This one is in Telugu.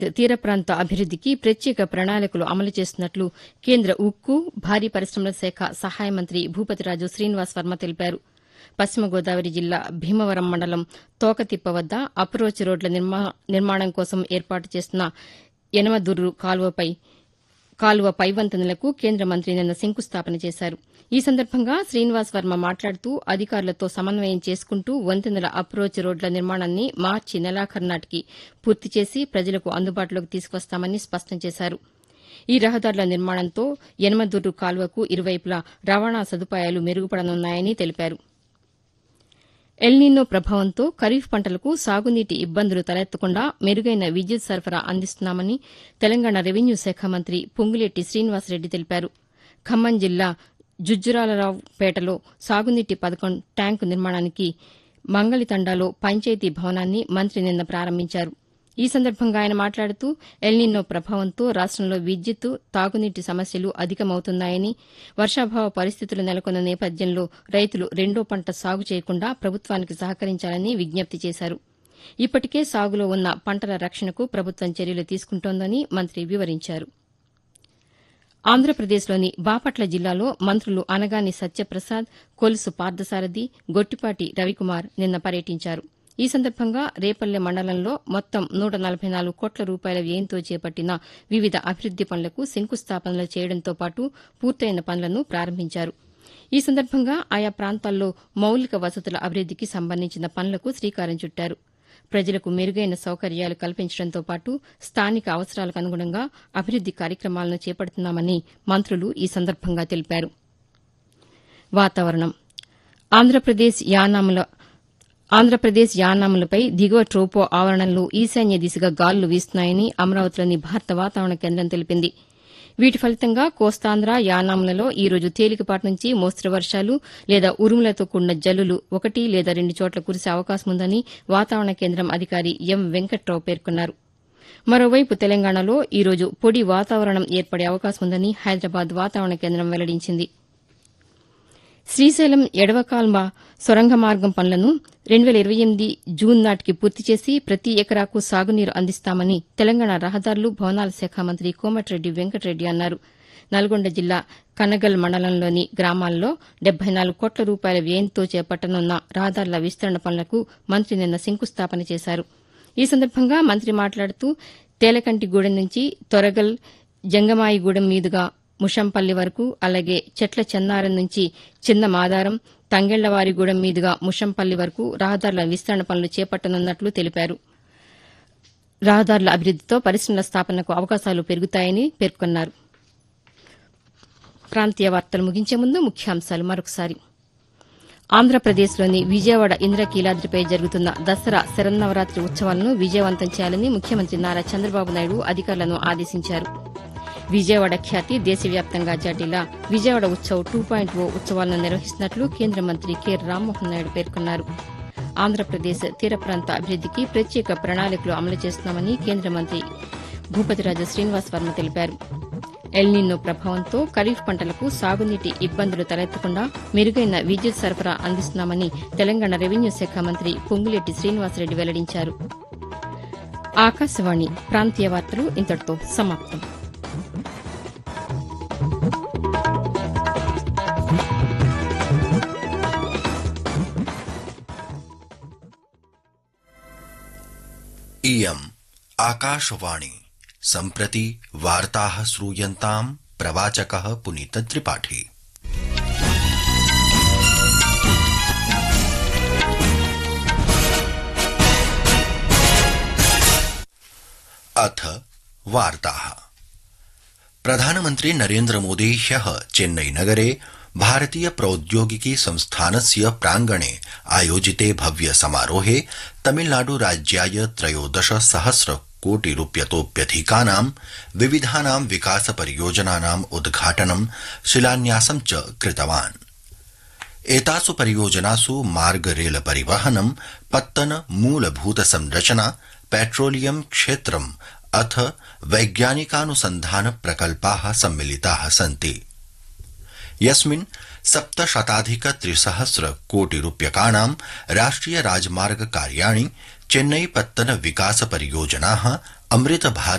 తీర ప్రాంత అభివృద్దికి ప్రత్యేక ప్రణాళికలు అమలు చేస్తున్నట్లు కేంద్ర ఉక్కు భారీ పరిశ్రమల శాఖ సహాయ మంత్రి భూపతిరాజు శ్రీనివాస్ వర్మ తెలిపారు పశ్చిమ గోదావరి జిల్లా భీమవరం మండలం తోకతిప్ప వద్ద అప్రోచ్ రోడ్ల నిర్మాణం కోసం ఏర్పాటు చేస్తున్న యనమదుర్రు కాలువపై కాలువ పైవంతెనలకు కేంద్ర మంత్రి నిన్న శంకుస్థాపన చేశారు ఈ సందర్భంగా శ్రీనివాస్ వర్మ మాట్లాడుతూ అధికారులతో సమన్వయం చేసుకుంటూ వంతెనల అప్రోచ్ రోడ్ల నిర్మాణాన్ని మార్చి నెలాఖరు నాటికి పూర్తి చేసి ప్రజలకు అందుబాటులోకి తీసుకువస్తామని స్పష్టం చేశారు ఈ రహదారుల నిర్మాణంతో యనమదుర్రు కాలువకు ఇరువైపులా రవాణా సదుపాయాలు మెరుగుపడనున్నాయని తెలిపారు ఎల్నినో ప్రభావంతో ఖరీఫ్ పంటలకు సాగునీటి ఇబ్బందులు తలెత్తకుండా మెరుగైన విద్యుత్ సరఫరా అందిస్తున్నామని తెలంగాణ రెవెన్యూ శాఖ మంత్రి పొంగులేటి శ్రీనివాసరెడ్డి తెలిపారు ఖమ్మం జిల్లా జుజ్జురాలరావుపేటలో సాగునీటి పథకం ట్యాంకు నిర్మాణానికి మంగళితండాలో పంచాయతీ భవనాన్ని మంత్రి నిన్న ప్రారంభించారు ఈ సందర్భంగా ఆయన మాట్లాడుతూ ఎల్నినో ప్రభావంతో రాష్టంలో విద్యుత్ తాగునీటి సమస్యలు అధికమవుతున్నాయని వర్షాభావ పరిస్థితులు నెలకొన్న నేపథ్యంలో రైతులు రెండో పంట సాగు చేయకుండా ప్రభుత్వానికి సహకరించాలని విజ్ఞప్తి చేశారు ఇప్పటికే సాగులో ఉన్న పంటల రక్షణకు ప్రభుత్వం చర్యలు తీసుకుంటోందని మంత్రి వివరించారు ఆంధ్రప్రదేశ్లోని బాపట్ల జిల్లాలో మంత్రులు అనగాని సత్యప్రసాద్ కొలుసు పార్థసారథి గొట్టిపాటి రవికుమార్ నిన్న పర్యటించారు ఈ సందర్భంగా రేపల్లె మండలంలో మొత్తం నూట నలభై నాలుగు కోట్ల రూపాయల వ్యయంతో చేపట్టిన వివిధ అభివృద్ది పనులకు శంకుస్థాపనలు చేయడంతో పాటు పూర్తయిన పనులను ప్రారంభించారు ఈ సందర్భంగా ఆయా ప్రాంతాల్లో మౌలిక వసతుల అభివృద్దికి సంబంధించిన పనులకు శ్రీకారం చుట్టారు ప్రజలకు మెరుగైన సౌకర్యాలు కల్పించడంతో పాటు స్థానిక అవసరాలకు అనుగుణంగా అభివృద్ది కార్యక్రమాలను చేపడుతున్నామని మంత్రులు ఈ సందర్భంగా తెలిపారు వాతావరణం ఆంధ్రప్రదేశ్ యానాముల ఆంధ్రప్రదేశ్ యానాములపై దిగువ ట్రోపో ఆవరణంలో ఈశాన్య దిశగా గాలులు వీస్తున్నాయని అమరావతిలోని భారత వాతావరణ కేంద్రం తెలిపింది వీటి ఫలితంగా కోస్తాంధ్ర యానాంలలో ఈ రోజు తేలికపాటి నుంచి మోస్తరు వర్షాలు లేదా ఉరుములతో కూడిన జల్లులు ఒకటి లేదా రెండు చోట్ల కురిసే అవకాశం ఉందని వాతావరణ కేంద్రం అధికారి ఎం వెంకట్రావు పేర్కొన్నారు మరోవైపు తెలంగాణలో ఈ రోజు పొడి వాతావరణం ఏర్పడే అవకాశం ఉందని హైదరాబాద్ వాతావరణ కేంద్రం వెల్లడించింది శ్రీశైలం ఎడవకాల్మ సొరంగ మార్గం పనులను రెండు వేల ఇరవై ఎనిమిది జూన్ నాటికి పూర్తి చేసి ప్రతి ఎకరాకు సాగునీరు అందిస్తామని తెలంగాణ రహదారులు భవనాల శాఖ మంత్రి కోమటిరెడ్డి వెంకటరెడ్డి అన్నారు నల్గొండ జిల్లా కనగల్ మండలంలోని గ్రామాల్లో డెబ్బై నాలుగు కోట్ల రూపాయల వ్యయంతో చేపట్టనున్న రహదారుల విస్తరణ పనులకు మంత్రి నిన్న శంకుస్థాపన చేశారు ఈ సందర్భంగా మంత్రి మాట్లాడుతూ తేలకంటిగూడెం నుంచి తొరగల్ జంగమాయిగూడెం మీదుగా ముషంపల్లి వరకు అలాగే చెట్ల చెన్నారం నుంచి చిన్న మాదారం తంగెళ్లవారిగూడెం మీదుగా ముషంపల్లి వరకు రహదారుల విస్తరణ పనులు చేపట్టనున్నట్లు తెలిపారు రహదారుల అభివృద్దితో పరిశ్రమల స్థాపనకు అవకాశాలు పెరుగుతాయని పేర్కొన్నారు ప్రాంతీయ వార్తలు ముగించే ముందు ముఖ్యాంశాలు మరొకసారి ఆంధ్రప్రదేశ్లోని విజయవాడ ఇంద్రకీలాద్రిపై జరుగుతున్న దసరా శరన్నవరాత్రి ఉత్సవాలను విజయవంతం చేయాలని ముఖ్యమంత్రి నారా చంద్రబాబు నాయుడు అధికారులను ఆదేశించారు విజయవాడ ఖ్యాతి దేశవ్యాప్తంగా చాటేలా Vijayawada Utsav two point O ఉత్సవాలను నిర్వహిస్తున్నట్లు కేంద్ర మంత్రి కె రామ్మోహన్ నాయుడు పేర్కొన్నారు ఆంధ్రప్రదేశ్ తీర ప్రాంత అభివృద్దికి ప్రత్యేక ప్రణాళికలు అమలు చేస్తున్నామని కేంద్ర మంత్రి భూపతిరాజు శ్రీనివాస్ వర్మ తెలిపారు ఎల్నిన్నో ప్రభావంతో ఖరీఫ్ పంటలకు సాగునీటి ఇబ్బందులు తలెత్తకుండా మెరుగైన విద్యుత్ సరఫరా అందిస్తున్నామని తెలంగాణ రెవెన్యూ శాఖ మంత్రి పొంగులేటి శ్రీనివాసరెడ్డి వెల్లడించారు ఆకాశవాణి ప్రాంతీయ వార్తలు ఇంతటితో సమాప్తం इयम् आकाशवाणी सम्प्रति वार्ताः श्रूयन्ताम् प्रवाचकः पुनीतत्रिपाठी अथ वार्ताः प्रधानमन्त्री नरेन्द्रमोदी ह्यः चेन्नईनगरे भारतीय प्रौद्योगिकी संस्थानस्य प्रांगणे आयोजिते भव्य समारोहे तमिलनाडु राज्याय त्रयोदश सहस्र कोटि रूप्यतोप्यधिकानां विविधानां विकास परियोजनानाम् उद्घाटनं शिलान्यासं च कृतवान् एतासु परियोजनासु मार्ग रेल परिवहनं पत्तन मूलभूत संरचना पेट्रोलियम क्षेत्रम् अथ वैज्ञानिकानुसन्धान प्रकल्पाः सम्मिलिताः सन्ति यस्मिन् सप्तशताधिक त्रिसहस्र कोटि रूप्यकाणां राष्ट्रिय राजमार्ग कार्याणि चेन्नई पत्तन विकास परियोजनाः अमृत भारत